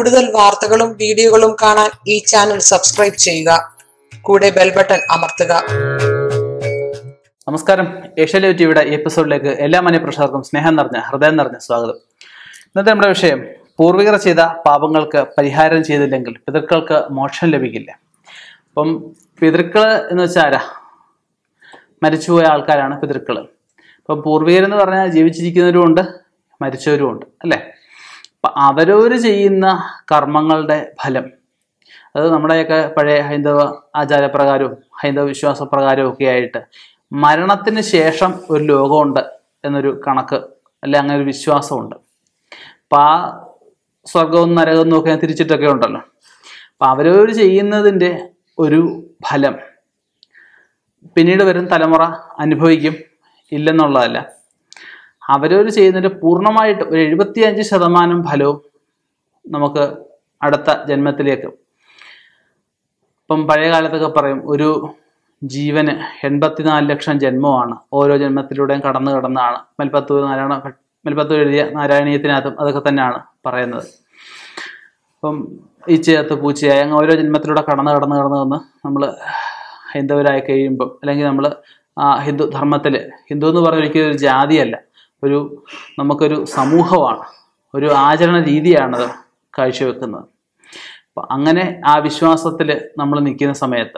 കൂടുതൽ വാർത്തകളും വീഡിയോകളും കാണാൻ ഈ ചാനൽ സബ്സ്ക്രൈബ് ചെയ്യുക കൂടെ ബെൽ ബട്ടൺ അമർത്തുക നമസ്കാരം ഏഷ്യാലൈവ് ടിവിയുടെ ഈ എപ്പിസോഡിലേക്ക് എല്ലാ മനഃപ്രേക്ഷകർക്കും സ്നേഹം നിറഞ്ഞ ഹൃദയം നിറഞ്ഞ സ്വാഗതം ഇന്നത്തെ നമ്മുടെ വിഷയം പൂർവികർ ചെയ്ത പാപങ്ങൾക്ക് പരിഹാരം ചെയ്തില്ലെങ്കിൽ പിതൃക്കൾക്ക് മോക്ഷം ലഭിക്കില്ല അപ്പം പിതൃക്കൾ എന്ന് വെച്ചാൽ ആരാ മരിച്ചുപോയ ആൾക്കാരാണ് പിതൃക്കൾ അപ്പം പൂർവികരെന്ന് പറഞ്ഞാൽ ജീവിച്ചിരിക്കുന്നവരുമുണ്ട് മരിച്ചവരുമുണ്ട് അല്ലേ അപ്പം അവരവർ ചെയ്യുന്ന കർമ്മങ്ങളുടെ ഫലം അത് നമ്മുടെയൊക്കെ പഴയ ഹൈന്ദവ ആചാരപ്രകാരവും ഹൈന്ദവ വിശ്വാസപ്രകാരവും ഒക്കെ ആയിട്ട് മരണത്തിന് ശേഷം ഒരു ലോകമുണ്ട് എന്നൊരു കണക്ക് അല്ലെ അങ്ങനെ ഒരു വിശ്വാസമുണ്ട് അപ്പം ആ സ്വർഗവും നരകവും നോക്കി തിരിച്ചിട്ടൊക്കെ ഉണ്ടല്ലോ അപ്പം അവരവർ ചെയ്യുന്നതിൻ്റെ ഒരു ഫലം പിന്നീട് വരും തലമുറ അനുഭവിക്കും ഇല്ലെന്നുള്ളതല്ല അവരവർ ചെയ്യുന്നതിൻ്റെ പൂർണ്ണമായിട്ട് ഒരു എഴുപത്തിയഞ്ച് ശതമാനം ഫലവും നമുക്ക് അടുത്ത ജന്മത്തിലേക്ക് ഇപ്പം പഴയ കാലത്തൊക്കെ പറയും ഒരു ജീവന് എൺപത്തിനാല് ലക്ഷം ജന്മമാണ് ഓരോ ജന്മത്തിലൂടെയും കടന്നു കടന്നാണ് മെൽപ്പത്തൂർ നാരായണ മെൽപ്പത്തൂർ എഴുതിയ നാരായണീയത്തിനകത്തും അതൊക്കെ തന്നെയാണ് പറയുന്നത് അപ്പം ഈച്ചയത്ത് പൂച്ചയായി അങ്ങ് ഓരോ ജന്മത്തിലൂടെ കടന്ന് കടന്ന് കടന്ന് വന്ന് നമ്മൾ ഹൈന്ദവരായി കഴിയുമ്പം അല്ലെങ്കിൽ നമ്മൾ ഹിന്ദു ധർമ്മത്തിൽ ഹിന്ദു എന്ന് പറഞ്ഞ ഒരിക്കലും ഒരു ജാതിയല്ല ഒരു നമുക്കൊരു സമൂഹമാണ് ഒരു ആചരണ രീതിയാണത് കാഴ്ചവെക്കുന്നത് അപ്പം അങ്ങനെ ആ വിശ്വാസത്തിൽ നമ്മൾ നിൽക്കുന്ന സമയത്ത്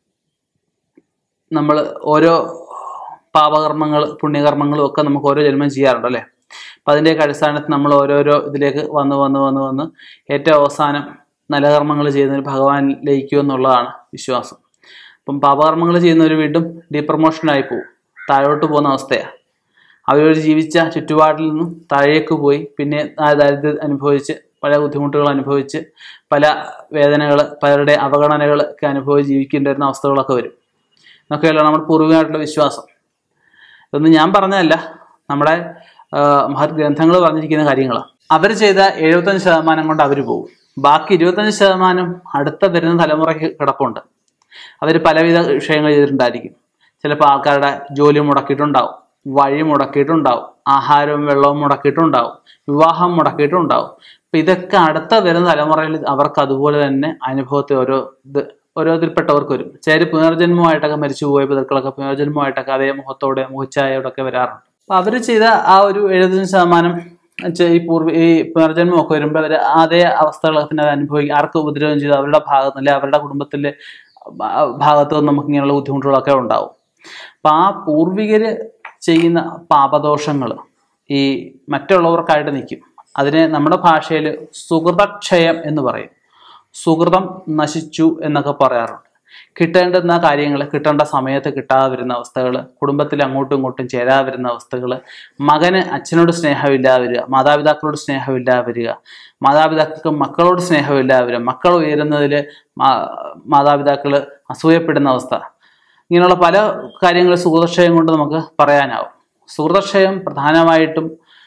നമ്മൾ ഓരോ പാപകർമ്മങ്ങൾ പുണ്യകർമ്മങ്ങളും ഒക്കെ നമുക്ക് ഓരോ ജന്മം ചെയ്യാറുണ്ട് അല്ലേ അപ്പം അതിൻ്റെയൊക്കെ അടിസ്ഥാനത്തിൽ നമ്മൾ ഓരോരോ ഇതിലേക്ക് വന്ന് വന്ന് വന്ന് വന്ന് ഏറ്റവും അവസാനം നല്ല കർമ്മങ്ങൾ ചെയ്യുന്നവർ ഭഗവാൻ ലയിക്കും എന്നുള്ളതാണ് വിശ്വാസം അപ്പം പാപകർമ്മങ്ങൾ ചെയ്യുന്നവർ വീണ്ടും ഡീപ്രമോഷനായി പോകും താഴോട്ട് പോകുന്ന അവസ്ഥയാണ് അവരവർ ജീവിച്ച ചുറ്റുപാടിൽ നിന്നും താഴേക്ക് പോയി പിന്നെ ആ ദാരിദ്ര്യം അനുഭവിച്ച് പല ബുദ്ധിമുട്ടുകൾ അനുഭവിച്ച് പല വേദനകൾ പലരുടെ അവഗണനകൾ ഒക്കെ അനുഭവിച്ച് ജീവിക്കേണ്ടി വരുന്ന അവസ്ഥകളൊക്കെ വരും എന്നൊക്കെയല്ല നമ്മുടെ പൂർവികമായിട്ടുള്ള വിശ്വാസം ഇതൊന്നും ഞാൻ പറഞ്ഞതല്ല നമ്മുടെ മഹത് ഗ്രന്ഥങ്ങൾ പറഞ്ഞിരിക്കുന്ന കാര്യങ്ങളാണ് അവർ ചെയ്ത എഴുപത്തഞ്ച് ശതമാനം കൊണ്ട് അവർ പോകും ബാക്കി ഇരുപത്തഞ്ച് ശതമാനം അടുത്ത വരുന്ന തലമുറയ്ക്ക് കിടപ്പുണ്ട് അവർ പലവിധ വിഷയങ്ങൾ ചെയ്തിട്ടുണ്ടായിരിക്കും ചിലപ്പോൾ ആൾക്കാരുടെ ജോലി മുടക്കിയിട്ടുണ്ടാവും വഴി മുടക്കിയിട്ടുണ്ടാവും ആഹാരവും വെള്ളവും മുടക്കിയിട്ടുണ്ടാവും വിവാഹം മുടക്കിയിട്ടുണ്ടാവും അപ്പം ഇതൊക്കെ അടുത്ത വരുന്ന തലമുറയിൽ അവർക്ക് അതുപോലെ തന്നെ അനുഭവത്തെ ഓരോ ഇത് ഓരോരുത്തരിൽപ്പെട്ടവർക്ക് വരും ചിലർ പുനർജന്മമായിട്ടൊക്കെ മരിച്ചു പോയ പിതൃക്കളൊക്കെ പുനർജന്മമായിട്ടൊക്കെ അതേ മുഖത്തോടെ മുഖച്ഛായയോടൊക്കെ വരാറുണ്ട് അപ്പം അവർ ചെയ്ത ആ ഒരു എഴുപത്തഞ്ച് ശതമാനം ചെ- ഈ പൂർവ്വ ഈ പുനർജന്മമൊക്കെ വരുമ്പോൾ അവർ അതേ അവസ്ഥകളൊക്കെ തന്നെ അനുഭവിക്കും ആർക്ക് ഉപദ്രവം ചെയ്തു അവരുടെ ഭാഗത്ത് അല്ലെ അവരുടെ കുടുംബത്തിലെ ഭാ- ഭാഗത്ത് നിന്ന് നമുക്ക് ഇങ്ങനെയുള്ള ബുദ്ധിമുട്ടുകളൊക്കെ ഉണ്ടാവും അപ്പം ആ പൂർവികര് ചെയ്യുന്ന പാപദോഷങ്ങൾ ഈ മറ്റുള്ളവർക്കായിട്ട് നിൽക്കും അതിനെ നമ്മുടെ ഭാഷയിൽ സുഹൃതക്ഷയം എന്ന് പറയും സുഹൃതം നശിച്ചു എന്നൊക്കെ പറയാറുണ്ട് കിട്ടേണ്ടുന്ന കാര്യങ്ങൾ കിട്ടേണ്ട സമയത്ത് കിട്ടാതെ വരുന്ന അവസ്ഥകൾ കുടുംബത്തിൽ അങ്ങോട്ടും ഇങ്ങോട്ടും ചേരാതെ വരുന്ന അവസ്ഥകൾ മകന് അച്ഛനോട് സ്നേഹമില്ലാതെ വരിക മാതാപിതാക്കളോട് സ്നേഹമില്ലാതെ വരിക മാതാപിതാക്കൾക്ക് മക്കളോട് സ്നേഹമില്ലാതെ വരിക മക്കൾ ഉയരുന്നതിൽ മാതാപിതാക്കൾ അസൂയപ്പെടുന്ന അവസ്ഥ ഇങ്ങനെയുള്ള പല കാര്യങ്ങൾ സുഹൃതക്ഷയം കൊണ്ട് നമുക്ക് പറയാനാവും സുഹൃതക്ഷയം പ്രധാനമായിട്ടും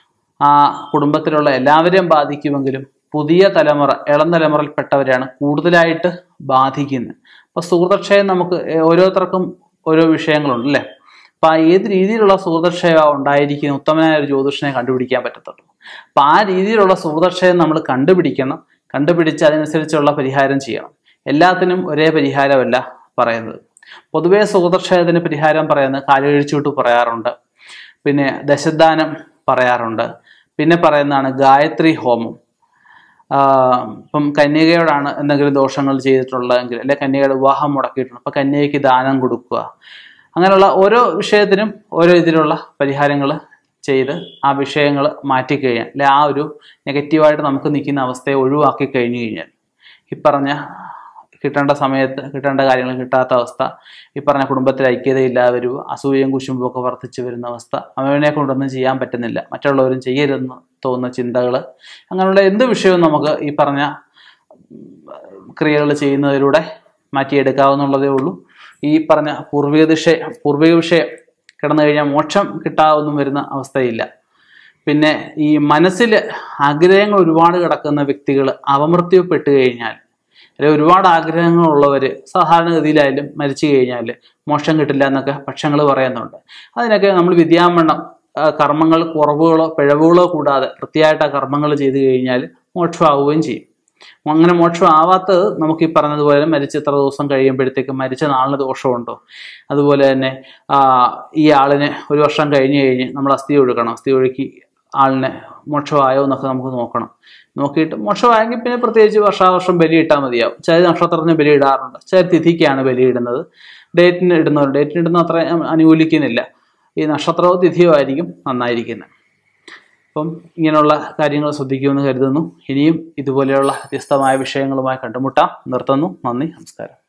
ആ കുടുംബത്തിലുള്ള എല്ലാവരെയും ബാധിക്കുമെങ്കിലും പുതിയ തലമുറ ഇളം തലമുറയിൽപ്പെട്ടവരെയാണ് കൂടുതലായിട്ട് ബാധിക്കുന്നത് അപ്പോൾ സുഹൃതക്ഷയം നമുക്ക് ഏ- ഓരോരുത്തർക്കും ഓരോ വിഷയങ്ങളുണ്ട് അല്ലേ അപ്പം ആ ഏത് രീതിയിലുള്ള സുഹൃതക്ഷയമാണ് ഉണ്ടായിരിക്കുന്ന ഉത്തമനായ ഒരു ജ്യോതിഷനെ കണ്ടുപിടിക്കാൻ പറ്റത്തുള്ളൂ അപ്പം ആ രീതിയിലുള്ള സുഹൃതക്ഷയം നമ്മൾ കണ്ടുപിടിക്കണം കണ്ടുപിടിച്ച് അതനുസരിച്ചുള്ള പരിഹാരം ചെയ്യണം എല്ലാത്തിനും ഒരേ പരിഹാരമല്ല പറയുന്നത് പൊതുവേ സുഹൃതക്ഷയത്തിന് പരിഹാരം പറയുന്നത് കാലുകഴിച്ചുവിട്ട് പറയാറുണ്ട് പിന്നെ ദശദാനം പറയാറുണ്ട് പിന്നെ പറയുന്നതാണ് ഗായത്രി ഹോമം ആഹ് ഇപ്പം കന്യകയോടാണ് എന്തെങ്കിലും ദോഷങ്ങൾ ചെയ്തിട്ടുള്ളതെങ്കിൽ അല്ലെ കന്യകയുടെ വിവാഹം മുടക്കിയിട്ടുണ്ട് അപ്പം കന്യകയ്ക്ക് ദാനം കൊടുക്കുക അങ്ങനെയുള്ള ഓരോ വിഷയത്തിനും ഓരോ ഇതിലുള്ള പരിഹാരങ്ങൾ ചെയ്ത് ആ വിഷയങ്ങൾ മാറ്റിക്കഴിഞ്ഞാൽ അല്ലെ ആ ഒരു നെഗറ്റീവായിട്ട് നമുക്ക് നിൽക്കുന്ന അവസ്ഥയെ ഒഴിവാക്കി കഴിഞ്ഞു കഴിഞ്ഞാൽ ഈ പറഞ്ഞ കിട്ടേണ്ട സമയത്ത് കിട്ടേണ്ട കാര്യങ്ങൾ കിട്ടാത്ത അവസ്ഥ ഈ പറഞ്ഞ കുടുംബത്തിൽ ഐക്യതയില്ലാതെ വരിക അസൂയയും കുശുമ്പും ഒക്കെ വർദ്ധിച്ചു വരുന്ന അവസ്ഥ അവനെ കൊണ്ടൊന്നും ചെയ്യാൻ പറ്റുന്നില്ല മറ്റുള്ളവരും ചെയ്യരുതെന്ന് തോന്നുന്ന ചിന്തകൾ അങ്ങനെയുള്ള എന്ത് വിഷയവും നമുക്ക് ഈ പറഞ്ഞ ക്രിയകൾ ചെയ്യുന്നതിലൂടെ മാറ്റിയെടുക്കാവുന്നുള്ളതേ ഉള്ളൂ ഈ പറഞ്ഞ പൂർവിക ദിശ പൂർവിക വിഷയം കിടന്നു കഴിഞ്ഞാൽ മോക്ഷം കിട്ടാവുന്നും വരുന്ന അവസ്ഥയില്ല പിന്നെ ഈ മനസ്സിൽ ആഗ്രഹങ്ങൾ ഒരുപാട് കിടക്കുന്ന വ്യക്തികൾ അപമൃത്യുപ്പെട്ട് കഴിഞ്ഞാൽ അല്ലെങ്കിൽ ഒരുപാട് ആഗ്രഹങ്ങളുള്ളവർ സാധാരണഗതിയിലായാലും മരിച്ചു കഴിഞ്ഞാൽ മോക്ഷം കിട്ടില്ല എന്നൊക്കെ പക്ഷങ്ങൾ പറയുന്നുണ്ട് അതിനൊക്കെ നമ്മൾ വിദ്യാമണ്ണം ആ, കർമ്മങ്ങൾ കുറവുകളോ പിഴവുകളോ കൂടാതെ വൃത്തിയായിട്ട് ആ കർമ്മങ്ങൾ ചെയ്തു കഴിഞ്ഞാൽ മോക്ഷമാവുകയും ചെയ്യും അങ്ങനെ മോക്ഷം ആവാത്തത് നമുക്ക് ഈ പറഞ്ഞതുപോലെ മരിച്ച് ഇത്ര ദിവസം കഴിയുമ്പോഴത്തേക്ക് മരിച്ച നാളിന് ദോഷമുണ്ടോ അതുപോലെ തന്നെ ആ, ഈ ആളിനെ ഒരു വർഷം കഴിഞ്ഞ് കഴിഞ്ഞ് നമ്മൾ അസ്ഥി ഒഴുക്കണം അസ്ഥി ഒഴുക്കി ആളിനെ മോക്ഷമായോ എന്നൊക്കെ നമുക്ക് നോക്കണം നോക്കിയിട്ട് മോക്ഷമായെങ്കിൽ പിന്നെ പ്രത്യേകിച്ച് വർഷാവർഷം ബലി ഇട്ടാൽ മതിയാവും ചില നക്ഷത്രത്തിന് ബലി ഇടാറുണ്ട് ചില തിഥിക്കാണ് ബലി ഇടുന്നത് ഡേറ്റിന് ഇടുന്നവർ ഡേറ്റിന് ഇടുന്ന അത്ര അനുകൂലിക്കുന്നില്ല ഈ നക്ഷത്രമോ തിഥിയോ ആയിരിക്കും നന്നായിരിക്കുന്നത് അപ്പം ഇങ്ങനെയുള്ള കാര്യങ്ങൾ ശ്രദ്ധിക്കുമെന്ന് കരുതുന്നു ഇനിയും ഇതുപോലെയുള്ള വ്യത്യസ്തമായ വിഷയങ്ങളുമായി കണ്ടുമുട്ടാം നിർത്തുന്നു നന്ദി നമസ്കാരം